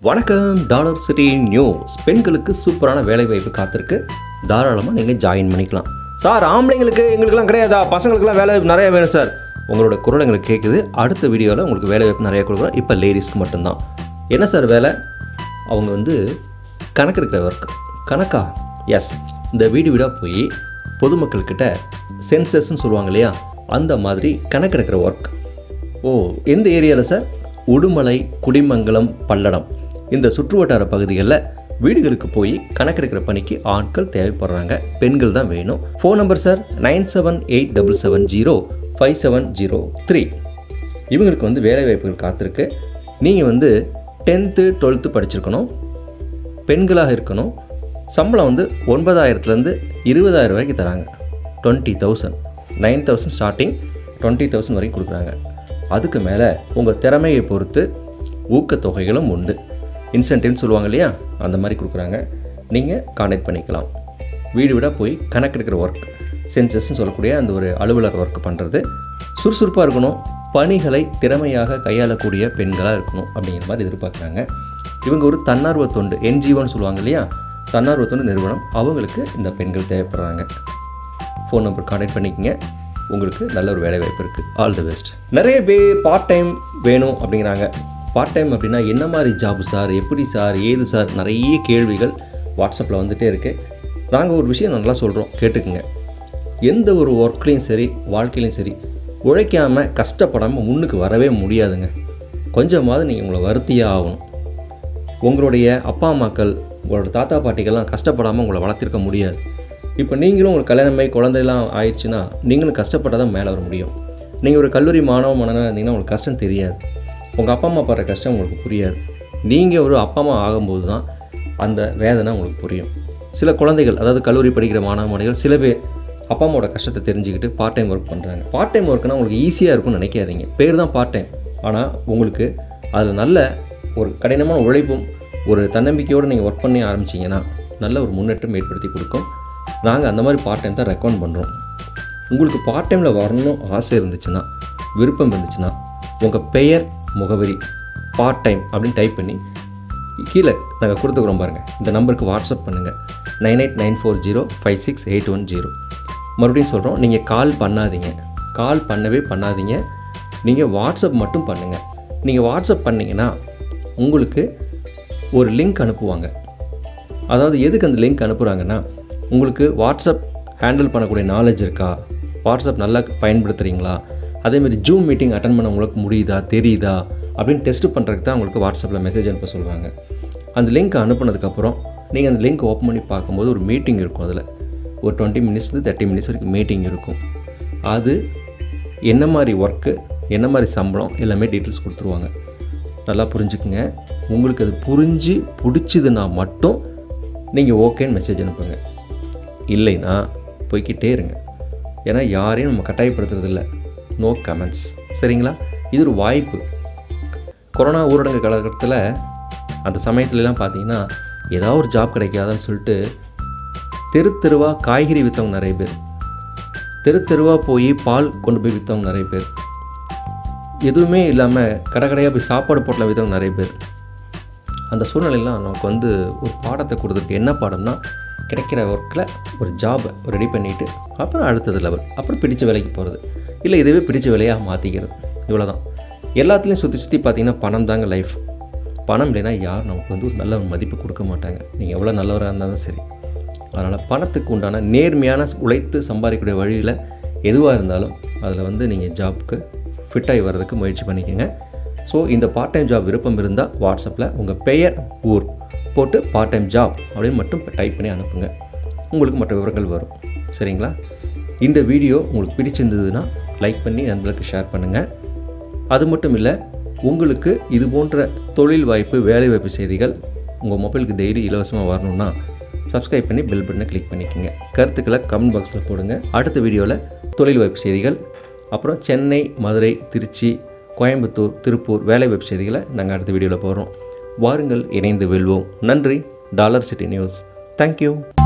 வணக்கம் dollar city news பெண்களுக்கு சூப்பரான வேலைவாய்ப்பு காத்திருக்கு தாராளமாக நீங்கள் ஜாயின் பண்ணிக்கலாம் சார் ஆம்பளைங்களுக்கு எங்களுக்கெல்லாம் கிடையாதா பசங்களுக்கெல்லாம் வேலை நிறைய வேணும் சார் உங்களோட குரல் எங்களுக்கு கேட்குது அடுத்த வீடியோவில் உங்களுக்கு வேலைவாய்ப்பு நிறைய கொடுக்குறோம் இப்போ லேடிஸ்க்கு மட்டும்தான் என்ன சார் வேலை அவங்க வந்து கணக்கு இருக்கிற ஒர்க் கணக்கா எஸ் இந்த வீடு வீடாக போய் பொதுமக்கள்கிட்ட சென்சஸ்ன்னு சொல்லுவாங்க இல்லையா அந்த மாதிரி கணக்கெடுக்கிற ஒர்க் ஓ எந்த ஏரியாவில் சார் உடுமலை குடிமங்கலம் பல்லடம் இந்த சுற்றுவட்டார பகுதிகளில் வீடுகளுக்கு போய் கணக்கெடுக்கிற பணிக்கு ஆட்கள் தேவைப்படுறாங்க பெண்கள் தான் வேணும் phone number sir nine seven eight double seven zero five seven zero three இவங்களுக்கு வந்து வேலைவாய்ப்புகள் காத்திருக்கு நீங்கள் வந்து டென்த்து டுவெல்த்து படிச்சிருக்கணும் பெண்களாக இருக்கணும் சம்பளம் வந்து ஒன்பதாயிரத்துலேருந்து இருபதாயிரம் வரைக்கும் தராங்க twenty thousand nine thousand starting twenty thousand வரைக்கும் கொடுக்குறாங்க அதுக்கு மேலே உங்கள் திறமையை பொறுத்து ஊக்கத்தொகைகளும் உண்டு இன்சென்டிவ்னு சொல்லுவாங்க இல்லையா அந்த மாதிரி கொடுக்குறாங்க நீங்கள் கான்டாக்ட் பண்ணிக்கலாம் வீடு வீடாக போய் கணக்கெடுக்கிற ஒர்க் சென்சஸ்ன்னு சொல்லக்கூடிய அந்த ஒரு அலுவலர் ஒர்க் பண்ணுறது சுறுசுறுப்பாக இருக்கணும் பணிகளை திறமையாக கையாளக்கூடிய பெண்களாக இருக்கணும் அப்படிங்கிற மாதிரி எதிர்பார்க்குறாங்க இவங்க ஒரு தன்னார்வ தொண்டு என்ஜிஓன்னு சொல்லுவாங்க இல்லையா தன்னார்வ தொண்டு நிறுவனம் அவங்களுக்கு இந்த பெண்கள் தேவைப்படுறாங்க ஃபோன் நம்பர் கான்டாக்ட் பண்ணிக்கங்க உங்களுக்கு நல்ல ஒரு வேலை வாய்ப்பு இருக்குது ஆல் தி பெஸ்ட் நிறைய பேர் பார்ட் டைம் வேணும் அப்படிங்கிறாங்க பார்ட் டைம் அப்படின்னா என்ன மாதிரி ஜாப் சார் எப்படி சார் ஏது சார் நிறைய கேள்விகள் வாட்ஸ்அப்பில் வந்துகிட்டே இருக்குது நாங்கள் ஒரு விஷயம் நல்லா சொல்கிறோம் கேட்டுக்குங்க எந்த ஒரு ஒர்க்லேயும் சரி வாழ்க்கையிலையும் சரி உழைக்காமல் கஷ்டப்படாமல் முன்னுக்கு வரவே முடியாதுங்க கொஞ்சமாவது நீங்கள் உங்களை வருத்தியே ஆகணும் உங்களுடைய அப்பா அம்மாக்கள் உங்களோட தாத்தா பாட்டிகள்லாம் கஷ்டப்படாமல் உங்களை வளர்த்திருக்க முடியாது இப்போ நீங்களும் உங்களுக்கு கல்யாணமாகி குழந்தைலாம் ஆயிடுச்சுன்னா நீங்களும் கஷ்டப்பட்டால் தான் மேலே வர முடியும் நீங்கள் ஒரு கல்லூரி மாணவ மனனாக இருந்தீங்கன்னா உங்களுக்கு கஷ்டம் தெரியாது உங்கள் அப்பா அம்மா படுற கஷ்டம் உங்களுக்கு புரியாது நீங்கள் ஒரு அப்பா அம்மா ஆகும்போது தான் அந்த வேதனை உங்களுக்கு புரியும் சில குழந்தைகள் அதாவது கல்லூரி படிக்கிற மாணவ மாணவிகள் சில பேர் அப்பா அம்மாவோட கஷ்டத்தை தெரிஞ்சுக்கிட்டு பார்ட் டைம் ஒர்க் பண்ணுறாங்க பார்ட் டைம் ஒர்க்னா உங்களுக்கு ஈஸியாக இருக்கும்னு நினைக்காதீங்க பேர் தான் பார்ட் டைம் ஆனால் உங்களுக்கு அதில் நல்ல ஒரு கடினமான உழைப்பும் ஒரு தன்னம்பிக்கையோடு நீங்கள் ஒர்க் பண்ணி ஆரம்பிச்சிங்கன்னா நல்ல ஒரு முன்னேற்றம் ஏற்படுத்தி கொடுக்கும் நாங்கள் அந்த மாதிரி பார்ட் டைம் தான் ரெக்கமெண்ட் பண்ணுறோம் உங்களுக்கு பார்ட் டைமில் வரணும் ஆசை இருந்துச்சுன்னா விருப்பம் இருந்துச்சுன்னா உங்கள் பெயர் முகவரி பார்ட் டைம் அப்படின்னு டைப் பண்ணி கீழே நாங்கள் கொடுத்துக்குறோம் பாருங்கள் இந்த நம்பருக்கு வாட்ஸ்அப் பண்ணுங்கள் nine eight nine four zero five six eight one zero மறுபடியும் சொல்கிறோம் நீங்கள் கால் பண்ணாதீங்க கால் பண்ணவே பண்ணாதீங்க நீங்கள் வாட்ஸ்அப் மட்டும் பண்ணுங்கள் நீங்கள் வாட்ஸ்அப் பண்ணிங்கன்னா உங்களுக்கு ஒரு லிங்க் அனுப்புவாங்க அதாவது எதுக்கு அந்த லிங்க் அனுப்புகிறாங்கன்னா உங்களுக்கு வாட்ஸ்அப் ஹேண்டில் பண்ணக்கூடிய நாலேஜ் இருக்கா வாட்ஸ்அப் நல்லா பயன்படுத்துகிறீங்களா அதேமாதிரி ஜூம் மீட்டிங் அட்டன் பண்ண உங்களுக்கு முடியுதா தெரியுதா அப்படின்னு டெஸ்ட் பண்ணுறதுக்கு தான் உங்களுக்கு வாட்ஸ்அப்பில் மெசேஜ் அனுப்ப சொல்கிறாங்க அந்த லிங்க் அனுப்புனதுக்கப்புறம் நீங்கள் அந்த லிங்க் ஓப்பன் பண்ணி பார்க்கும்போது ஒரு மீட்டிங் இருக்கும் அதில் ஒரு டுவெண்ட்டி மினிட்ஸ்லேருந்து தேர்ட்டி மினிட்ஸ் வரைக்கும் மீட்டிங் இருக்கும் அது என்ன மாதிரி ஒர்க்கு என்ன மாதிரி சம்பளம் எல்லாமே டீட்டெயில்ஸ் கொடுத்துருவாங்க நல்லா புரிஞ்சுக்குங்க உங்களுக்கு அது புரிஞ்சு பிடிச்சதுன்னா மட்டும் நீங்கள் ஓகேன்னு மெசேஜ் அனுப்புங்க இல்லைன்னா போய்க்கிட்டே இருங்க ஏன்னா யாரையும் நம்ம கட்டாயப்படுத்துறது இல்லை நோ கமெண்ட்ஸ் சரிங்களா இது ஒரு வாய்ப்பு கொரோனா ஊரடங்கு காலகட்டத்தில் அந்த சமயத்துலலாம் பார்த்தீங்கன்னா ஏதாவது ஒரு ஜாப் கிடைக்காதான்னு சொல்லிட்டு தெரு தெருவாக காய்கறி விற்றவங்க நிறைய பேர் தெரு தெருவாக போய் பால் கொண்டு போய் விற்றவங்க நிறைய பேர் எதுவுமே இல்லாமல் கடை கடையாக போய் சாப்பாடு போட்டில் விற்றவங்க நிறைய பேர் அந்த சூழ்நிலையெல்லாம் நமக்கு வந்து ஒரு பாடத்தை கொடுத்துருக்கு என்ன பாடம்னா கிடைக்கிற ஒர்க்கில் ஒரு ஜாபை ரெடி பண்ணிவிட்டு அப்புறம் அடுத்தது லெவல் அப்புறம் பிடிச்ச வேலைக்கு போகிறது இல்லை இதுவே பிடிச்ச வேலையாக மாற்றிக்கிறது இவ்வளோ தான் எல்லாத்துலேயும் சுற்றி சுற்றி பார்த்தீங்கன்னா பணம் தாங்க லைஃப் பணம் இல்லைன்னா யாரும் நமக்கு வந்து ஒரு நல்ல ஒரு மதிப்பு கொடுக்க மாட்டாங்க நீங்கள் எவ்வளோ நல்லவராக இருந்தாலும் சரி அதனால் பணத்துக்கு உண்டான நேர்மையான உழைத்து சம்பாதிக்கக்கூடிய வழியில் எதுவாக இருந்தாலும் அதில் வந்து நீங்கள் ஜாப்க்கு ஃபிட்டாகி வர்றதுக்கு முயற்சி பண்ணிக்கோங்க ஸோ இந்த பார்ட் டைம் ஜாப் விருப்பம் இருந்தால் வாட்ஸ்அப்பில் உங்கள் பெயர் ஊர் போட்டு பார்ட் டைம் ஜாப் அப்படின்னு மட்டும் டைப் பண்ணி அனுப்புங்க உங்களுக்கு மற்ற விவரங்கள் வரும் சரிங்களா இந்த வீடியோ உங்களுக்கு பிடிச்சிருந்ததுன்னா லைக் பண்ணி நண்பர்களுக்கு ஷேர் பண்ணுங்கள் அது மட்டும் இல்லை உங்களுக்கு இது போன்ற தொழில் வாய்ப்பு வேலைவாய்ப்பு செய்திகள் உங்கள் மொபைலுக்கு டெய்லி இலவசமாக வரணும்னா சப்ஸ்கிரைப் பண்ணி பெல் பட்டனை கிளிக் பண்ணிக்கோங்க கருத்துக்களை கமெண்ட் பாக்ஸில் போடுங்க அடுத்த வீடியோவில் தொழில் வாய்ப்பு செய்திகள் அப்புறம் சென்னை மதுரை திருச்சி கோயம்புத்தூர் திருப்பூர் வேலைவாய்ப்பு செய்திகளை நாங்கள் அடுத்த வீடியோவில் போடுறோம் வாருங்கள் இணைந்து வெல்வோம் நன்றி டாலர் சிட்டி நியூஸ் தேங்க்யூ